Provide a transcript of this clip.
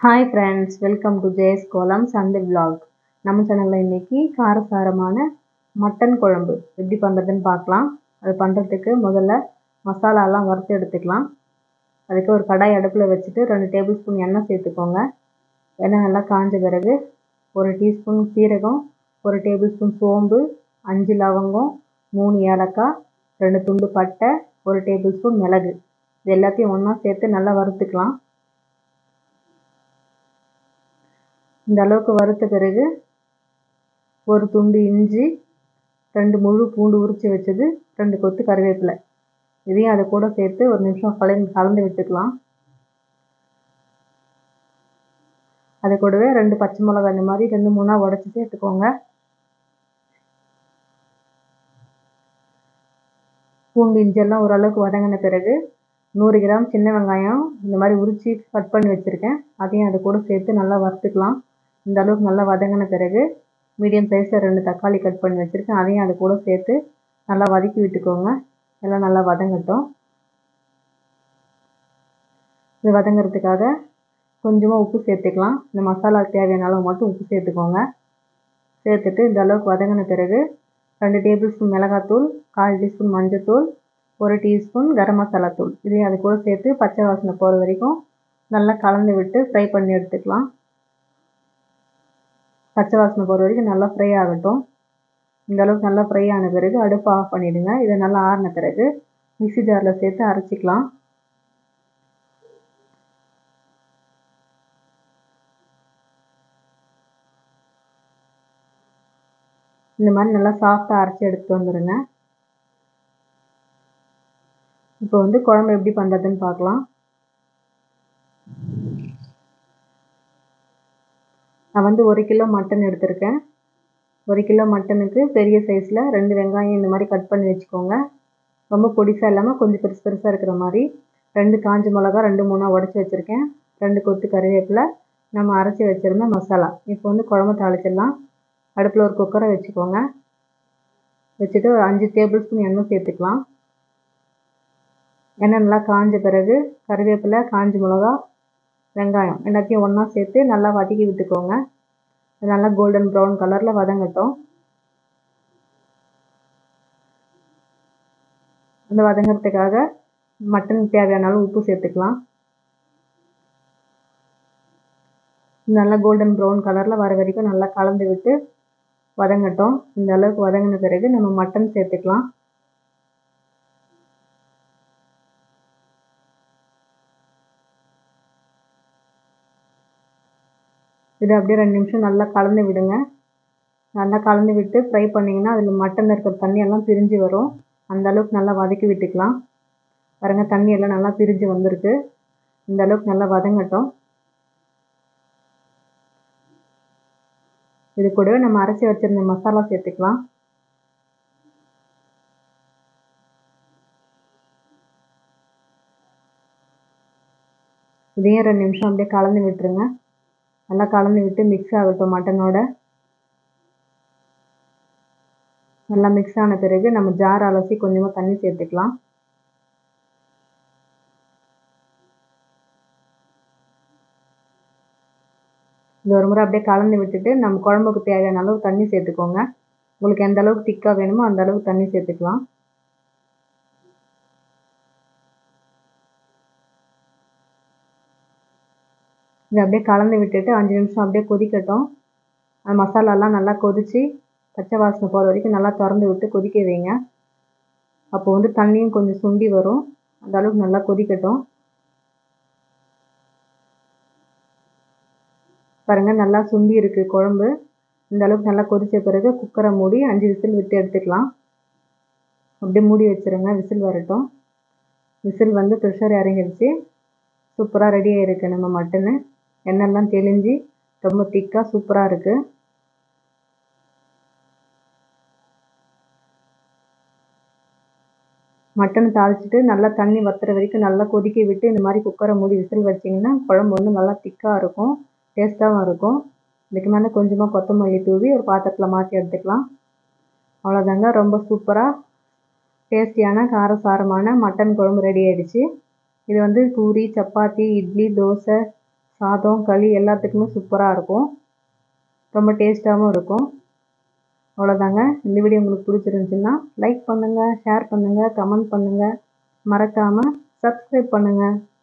hi friends welcome to Jaya's kolam Sunday vlog நம்ம சேனலில் இன்றைக்கி காரசாரமான மட்டன் குழம்பு எப்படி பண்ணுறதுன்னு பார்க்கலாம் அது பண்ணுறதுக்கு முதல்ல மசாலாலாம் வறுத்து எடுத்துக்கலாம் அதுக்கு ஒரு கடாய் அடுப்பில் வச்சுட்டு ரெண்டு டேபிள் ஸ்பூன் எண்ணெய் சேர்த்துக்கோங்க எண்ணெய் நல்லா காஞ்ச பிறகு ஒரு டீஸ்பூன் சீரகம் ஒரு டேபிள் ஸ்பூன் சோம்பு அஞ்சு லவங்கம் மூணு ஏலக்காய் ரெண்டு துண்டு பட்டை ஒரு டேபிள் ஸ்பூன் மிளகு இது எல்லாத்தையும் ஒன்றா சேர்த்து நல்லா வறுத்துக்கலாம் இந்த அளவுக்கு வறுத்த பிறகு ஒரு துண்டு இஞ்சி ரெண்டு முழு பூண்டு உரித்து வச்சது ரெண்டு கொத்து கருவேப்பிலை இதையும் அது கூட சேர்த்து ஒரு நிமிஷம் கலந்து கலந்து விட்டுக்கலாம் அது கூடவே ரெண்டு பச்சை மிளகாய் இந்த மாதிரி ரெண்டு மூணாக உடச்சி சேர்த்துக்கோங்க பூண்டு இஞ்செல்லாம் ஓரளவுக்கு வதங்கின பிறகு நூறு கிராம் சின்ன வெங்காயம் இந்த மாதிரி உரித்து கட் பண்ணி வச்சுருக்கேன் அதையும் அது கூட சேர்த்து நல்லா வறுத்துக்கலாம் இந்த அளவுக்கு நல்லா வதங்கின பிறகு மீடியம் சைஸில் ரெண்டு தக்காளி கட் பண்ணி வச்சுருக்கேன் அதையும் அது கூட சேர்த்து நல்லா வதக்கி விட்டுக்கோங்க எல்லாம் நல்லா வதங்கட்டும் இது வதங்கிறதுக்காக கொஞ்சமாக உப்பு சேர்த்துக்கலாம் இந்த மசாலாவுக்கு தேவையான அளவு மட்டும் உப்பு சேர்த்துக்கோங்க சேர்த்துட்டு இந்த அளவுக்கு வதங்கின பிறகு ரெண்டு டேபிள் ஸ்பூன் மிளகாத்தூள் கால் டீஸ்பூன் மஞ்சத்தூள் ஒரு டீஸ்பூன் கரம் மசாலா தூள் இதையும் அது கூட சேர்த்து பச்சை வாசனை போகிற வரைக்கும் நல்லா கலந்து விட்டு ஃப்ரை பண்ணி எடுத்துக்கலாம் பச்சை வாசனை போகிற வரைக்கும் நல்லா ஃப்ரை ஆகட்டும் இந்த அளவுக்கு நல்லா ஃப்ரை ஆன பிறகு அடுப்பு ஆஃப் பண்ணிவிடுங்க இதை நல்லா ஆறின பிறகு மிக்ஸி ஜாரில் சேர்த்து அரைச்சிக்கலாம் இந்த மாதிரி நல்லா சாஃப்டாக அரைச்சி எடுத்துகிட்டு வந்துடுங்க இப்போ வந்து குழம்பு எப்படி பண்ணுறதுன்னு பார்க்கலாம் நான் வந்து ஒரு கிலோ மட்டன் எடுத்திருக்கேன் ஒரு கிலோ மட்டனுக்கு பெரிய சைஸில் ரெண்டு வெங்காயம் இந்த மாதிரி கட் பண்ணி வச்சுக்கோங்க ரொம்ப பொடிசாக இல்லாமல் கொஞ்சம் பெருசு பெருசாக இருக்கிற மாதிரி ரெண்டு காஞ்ச மிளகா ரெண்டு மூணாக உடச்சி வச்சுருக்கேன் ரெண்டு கொத்து கருவேப்பிலை நம்ம அரைச்சி வச்சுருந்த மசாலா இப்போ வந்து குழம்பு தாளிச்சிடலாம் அடுப்பில் ஒரு குக்கரை வச்சுக்கோங்க வச்சுட்டு ஒரு அஞ்சு டேபிள் ஸ்பூன் எண்ணெய் சேர்த்துக்கலாம் எண்ணெய் நல்லா காஞ்ச பிறகு கருவேப்பிலை காஞ்ச மிளகா வெங்காயம் எல்லாத்தையும் ஒன்றா சேர்த்து நல்லா வதக்கி விட்டுக்கோங்க அது நல்லா கோல்டன் ப்ரௌன் கலரில் வதங்கட்டும் அந்த வதங்கிறதுக்காக மட்டனுக்கு தேவையான அளவு உப்பு சேர்த்துக்கலாம் நல்லா கோல்டன் ப்ரௌன் கலரில் வர வரைக்கும் நல்லா கலந்து விட்டு வதங்கட்டும் இந்த அளவுக்கு வதங்கின பிறகு நம்ம மட்டன் சேர்த்துக்கலாம் இதை அப்படியே ரெண்டு நிமிஷம் நல்லா கலந்து விடுங்க நல்லா கலந்து விட்டு ஃப்ரை பண்ணிங்கன்னா அதில் மட்டனில் இருக்கிற தண்ணியெல்லாம் பிரிஞ்சு வரும் அந்த அளவுக்கு நல்லா வதக்கி விட்டுக்கலாம் பாருங்கள் தண்ணி எல்லாம் நல்லா பிரிஞ்சு வந்திருக்கு இந்த அளவுக்கு நல்லா வதங்கட்டும் இது கூடவே நம்ம அரைச்சி வச்சுருந்த மசாலா சேர்த்துக்கலாம் இதையும் ரெண்டு நிமிஷம் அப்படியே கலந்து விட்டுருங்க நல்லா கலந்து விட்டு மிக்ஸ் ஆகட்டும் மட்டனோட நல்லா மிக்ஸ் ஆன பிறகு நம்ம ஜார் அலசி கொஞ்சமாக தண்ணி சேர்த்துக்கலாம் இது ஒரு முறை அப்படியே கலந்து விட்டுட்டு நம்ம குழம்புக்கு தேவையான அளவு தண்ணி சேர்த்துக்கோங்க உங்களுக்கு எந்த அளவுக்கு திக்காக வேணுமோ அந்த அளவுக்கு தண்ணி சேர்த்துக்கலாம் இதை அப்படியே கலந்து விட்டுட்டு அஞ்சு நிமிஷம் அப்படியே கொதிக்கட்டும் அந்த மசாலாலாம் நல்லா கொதித்து பச்சை வாசனை போகிற வரைக்கும் நல்லா திறந்து விட்டு கொதிக்க வைங்க அப்போ வந்து தண்ணியும் கொஞ்சம் சுண்டி வரும் அந்த அளவுக்கு நல்லா கொதிக்கட்டும் பாருங்கள் நல்லா சுண்டி இருக்குது குழம்பு இந்த அளவுக்கு நல்லா கொதித்த பிறகு குக்கரை மூடி அஞ்சு விசில் விட்டு எடுத்துக்கலாம் அப்படியே மூடி வச்சுருங்க விசில் வரட்டும் விசில் வந்து ப்ரெஷர் இறங்கிடுச்சு சூப்பராக ரெடி ஆகிருக்கு நம்ம மட்டனு எண்ணெய்லாம் தெளிஞ்சு ரொம்ப திக்காக சூப்பராக இருக்குது மட்டன் தாளிச்சிட்டு நல்லா தண்ணி வத்துற வரைக்கும் நல்லா கொதிக்க விட்டு இந்த மாதிரி குக்கரை மூடி விசில் வச்சிங்கன்னா குழம்பு வந்து நல்லா திக்காக இருக்கும் டேஸ்ட்டாகவும் இருக்கும் இதுக்கு மேலே கொஞ்சமாக கொத்தமல்லி தூவி ஒரு பாத்திரத்தில் மாற்றி எடுத்துக்கலாம் அவ்வளோதாங்க ரொம்ப சூப்பராக டேஸ்டியான காரசாரமான மட்டன் குழம்பு ரெடி ஆகிடுச்சு இது வந்து பூரி சப்பாத்தி இட்லி தோசை சாதம் களி எல்லாத்துக்குமே சூப்பராக இருக்கும் ரொம்ப டேஸ்ட்டாகவும் இருக்கும் அவ்வளோதாங்க இந்த வீடியோ உங்களுக்கு பிடிச்சிருந்துச்சுன்னா லைக் பண்ணுங்கள் ஷேர் பண்ணுங்கள் கமெண்ட் பண்ணுங்கள் மறக்காமல் சப்ஸ்கிரைப் பண்ணுங்கள்